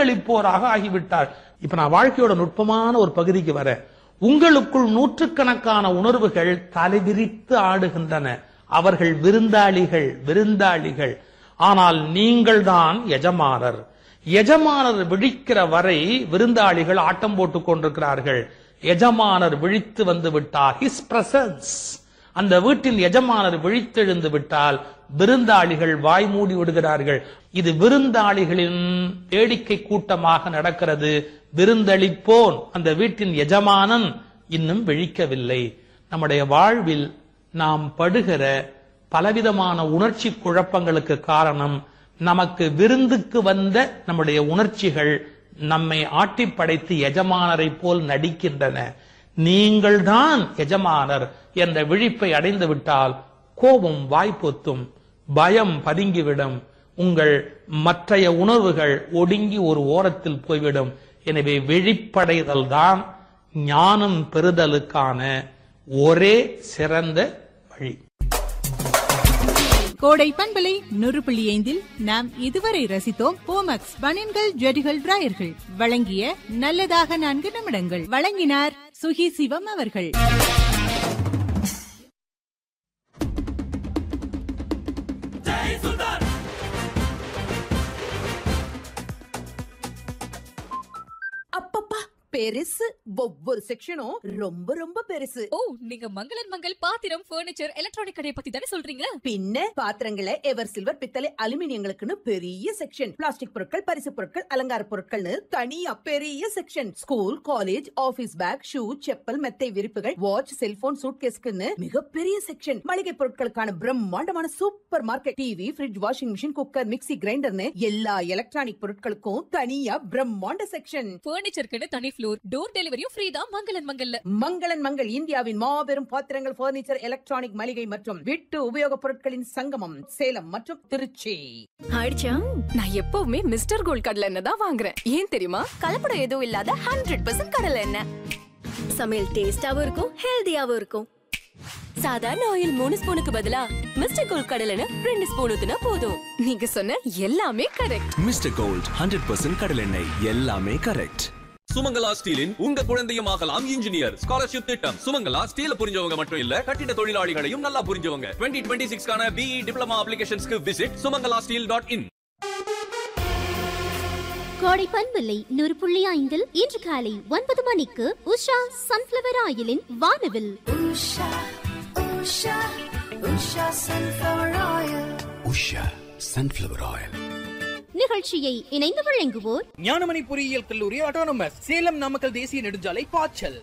விருந்தளிப்போராக ஆகிவிட்டார் இப்ப நான் வாழ்க்கையோட நுட்பமான ஒரு பகுதிக்கு வரேன் உங்களுக்குள் நூற்றுக்கணக்கான உணர்வுகள் தலைவிரித்து ஆடுகின்றன அவர்கள் விருந்தாளிகள் விருந்தாளிகள் ஆனால் நீங்கள்தான் எஜமானர் எஜமானர் விழிக்கிற வரை விருந்தாளிகள் ஆட்டம் போட்டுக் கொண்டிருக்கிறார்கள் எஜமானர் விழித்து வந்து விட்டார் ஹிஸ் பிரசன்ஸ் அந்த வீட்டின் எஜமானர் விழித்தெழுந்து விட்டால் விருந்தாளிகள் வாய் மூடி விடுகிறார்கள் இது விருந்தாளிகளின் வேடிக்கை கூட்டமாக நடக்கிறது விருந்தளிப்போன் அந்த வீட்டின் எஜமானன் இன்னும் விழிக்கவில்லை நம்முடைய வாழ்வில் நாம் படுகிற பலவிதமான உணர்ச்சி குழப்பங்களுக்கு காரணம் நமக்கு விருந்துக்கு வந்த நம்முடைய உணர்ச்சிகள் நம்மை ஆட்டி படைத்து எஜமானரை போல் நடிக்கின்றன நீங்கள்தான் எஜமானர் என்ற விழிப்பை அடைந்து விட்டால் கோபம் வாய்ப்பொத்தும் பயம் பதுங்கிவிடும் உங்கள் மற்றைய உணர்வுகள் ஒடுங்கி ஒரு ஓரத்தில் போய்விடும் எனவே விழிப்படைதல் தான் ஞானம் பெறுதலுக்கான ஒரே சிறந்த வழி கோடை பண்பலை நூறு புள்ளி ஐந்தில் நாம் இதுவரை ரசித்தோம் போமக்ஸ் பனியன்கள் ஜெடிகள் டிராயர்கள் வழங்கிய நல்லதாக நான்கு நிமிடங்கள் வழங்கினார் சுகி சிவம் அவர்கள் அப்பப்பா பெருசு ஒவ்வொரு செக்ஷனும் ரொம்ப ரொம்ப பெருசு ஓ நீங்க மங்களன் மங்கள் பாத்திரம் ஃபர்னிச்சர் எலக்ட்ரானிக் கடையை பத்தி தானே சொல்றீங்க பின்ன பாத்திரங்களை எவர் சில்வர் பித்தளை அலுமினியங்களுக்குன்னு பெரிய செக்ஷன் பிளாஸ்டிக் பொருட்கள் பரிசு பொருட்கள் அலங்கார பொருட்கள்னு தனியா பெரிய section school college office bag shoe chappal மெத்தை விரிப்புகள் வாட்ச் செல்போன் சூட்கேஸ்க்குன்னு மிகப்பெரிய செக்ஷன் மளிகை பொருட்களுக்கான பிரம்மாண்டமான super market TV fridge washing machine cooker mixie கிரைண்டர்னு எல்லா எலக்ட்ரானிக் பொருட்களுக்கும் தனியா பிரம்மாண்ட செக்ஷன் ஃபர்னிச்சருக்குன்னு தனி ஃப்ளோர் டோர் டெலிவரியும் ஃப்ரீ தான் மங்களன் மங்கல்ல மங்களன் மங்கள் இந்தியாவின் மாபெரும் பாத்திரங்கள் பர்னிச்சர் எலக்ட்ரானிக் மளிகை மற்றும் வீட்டு உபயோகப் பொருட்களின் சங்கமம் சேலம் மற்றும் திருச்சி ஆயிடுச்சா நான் எப்பவுமே மிஸ்டர் கோல்ட் கடலை எண்ணெய் தான் வாங்குறேன் ஏன் தெரியுமா கலப்படம் எதுவும் இல்லாத ஹண்ட்ரட் பர்சன்ட் கடலை எண்ணெய் சமையல் டேஸ்டாவும் இருக்கும் ஹெல்தியாவும் இருக்கும் சாதாரண ஆயில் மூணு ஸ்பூனுக்கு பதிலா மிஸ்டர் கோல்ட் கடலை எண்ணெய் ரெண்டு ஸ்பூன் ஊத்துனா போதும் நீங்க சொன்ன எல்லாமே correct mister gold hundred percent கடலெண்ணெய் எல்லாமே கரெக்ட் சுமங்கலா ஸ்டீலின் உங்க குழந்தையும் ஆகலாம் இன்ஜினியர் ஸ்காலர்ஷிப் திட்டம் சுமங்கலா ஸ்டீல புரிஞ்சவங்க மட்டும் இல்ல கட்டிட தொழிலாளிகளையும் நல்லா புரிஞ்சவங்க டுவெண்ட்டி டுவெண்ட்டி சிக்ஸ்க்கான பிஇ டிப்ளமா அப்ளிகேஷன்ஸ்க்கு visit Sumangala steel dot in கோடை பண்பில்லை நூறு புள்ளி ஐந்தில் இன்று காலை ஒன்பது மணிக்கு உஷா சன்ஃபிளவர் ஆயிலின் வானவில் உஷா சன்ஃபிளவர் ஆயில் நிகழ்ச்சியை இணைந்து வழங்குவோர் ஞானமணி பொறியியல் கல்லூரி ஆட்டோனமஸ் சேலம் நாமக்கல் தேசிய நெடுஞ்சாலை பாய்ச்சல்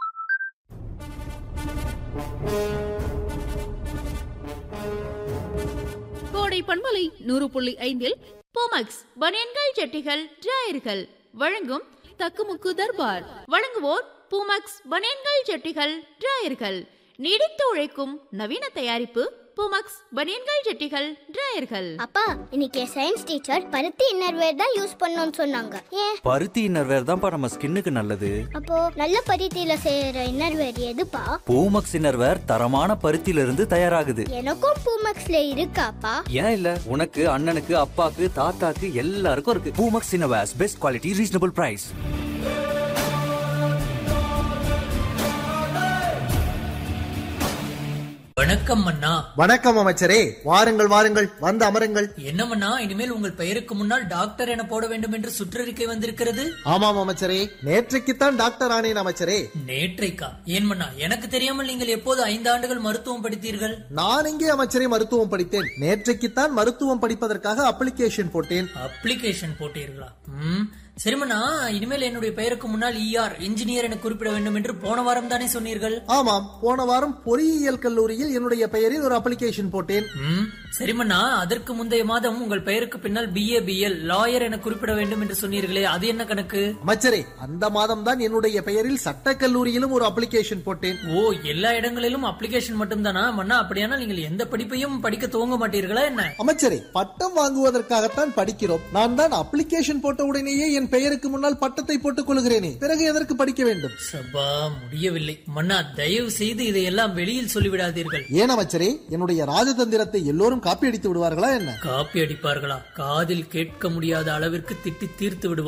கோடை பண்பலை நூறு புள்ளி ஐந்தில் போமக்ஸ் பனியன்கள் ஜட்டிகள் டிராயர்கள் வழங்கும் தக்குமுக்கு தர்பார் வழங்குவோர் பூமக்ஸ் பனியன்கள் ஜட்டிகள் டிராயர்கள் நீடித்து உழைக்கும் நவீன தயாரிப்பு பூமக்ஸ் பனியன்கள் ஜட்டிகள் டிராயர்கள் அப்பா இன்னைக்கு சயின்ஸ் டீச்சர் பருத்தி இன்னர்வேர் தான் யூஸ் பண்ணணும்னு சொன்னாங்க ஏன் பருத்தி இன்னர்வேர் தான்ப்பா நம்ம ஸ்கின்னுக்கு நல்லது அப்போ நல்ல பருத்தியில செய்யற இன்னர்வேர் எதுப்பா பூமக்ஸ் இன்னர்வேர் தரமான பருத்தியில இருந்து தயாராகுது எனக்கும் பூமக்ஸ்ல இருக்காப்பா ஏன் இல்ல உனக்கு அண்ணனுக்கு அப்பாக்கு தாத்தாக்கு எல்லாருக்கும் இருக்கு பூமக்ஸ் innerwears best quality reasonable price வணக்கம் மன்னா வணக்கம் அமைச்சரே வாருங்கள் வாருங்கள் வந்து அமருங்கள் என்ன மன்னா இனிமேல் உங்கள் பெயருக்கு முன்னால் டாக்டர் என போட வேண்டும் என்று சுற்றறிக்கை வந்திருக்கிறது ஆமாம் அமைச்சரே நேற்றைக்குத்தான் டாக்டர் ஆனேன் அமைச்சரே நேற்றைக்கா ஏன் மன்னா எனக்கு தெரியாமல் நீங்கள் எப்போது ஐந்து ஆண்டுகள் மருத்துவம் படித்தீர்கள் நான் எங்கே அமைச்சரே மருத்துவம் படித்தேன் நேற்றைக்குத்தான் மருத்துவம் படிப்பதற்காக அப்ளிகேஷன் போட்டேன் அப்ளிகேஷன் போட்டீர்களா ம் சரிமண்ணா இனிமேல் என்னுடைய பெயருக்கு முன்னால் இஆர் இன்ஜினியர் என குறிப்பிட வேண்டும் என்று போன வாரம் தானே சொன்னீர்கள் ஆமாம் போன வாரம் பொறியியல் கல்லூரியில் என்னுடைய பெயரில் ஒரு அப்ளிகேஷன் போட்டேன் ம் சரிமண்ணா அதற்கு முந்தைய மாதம் உங்கள் பெயருக்கு பின்னால் பிஏ பிஎல் லாயர் என குறிப்பிட வேண்டும் என்று சொன்னீர்களே அது என்ன கணக்கு அமைச்சரே அந்த மாதம் தான் என்னுடைய பெயரில் சட்ட கல்லூரியிலும் ஒரு அப்ளிகேஷன் போட்டேன் ஓ எல்லா இடங்களிலும் அப்ளிகேஷன் மட்டும்தானா மன்னா அப்படியானால் நீங்கள் எந்த படிப்பையும் படிக்க துவங்க மாட்டீர்களா என்ன அமைச்சரே பட்டம் வாங்குவதற்காகத்தான் படிக்கிறோம் நான் தான் அப்ளிகேஷன் போட்ட உடனேயே என் பெயருக்கு முன்னால் பட்டத்தை போட்டுக் கொள்கிறேனே பிறகு எதற்கு படிக்க வேண்டும் சபா முடியவில்லை மன்னா தயவு செய்து இதையெல்லாம் வெளியில் சொல்லிவிடாதீர்கள் ஏன் அமைச்சரே என்னுடைய ராஜதந்திரத்தை எல்லோரும் காப்பி அடித்து விடுவார்களா என்ன காப்பி அடிப்பார்களா காதில் கேட்க முடியாத அளவிற்கு திட்டி தீர்த்து விடுவார்கள்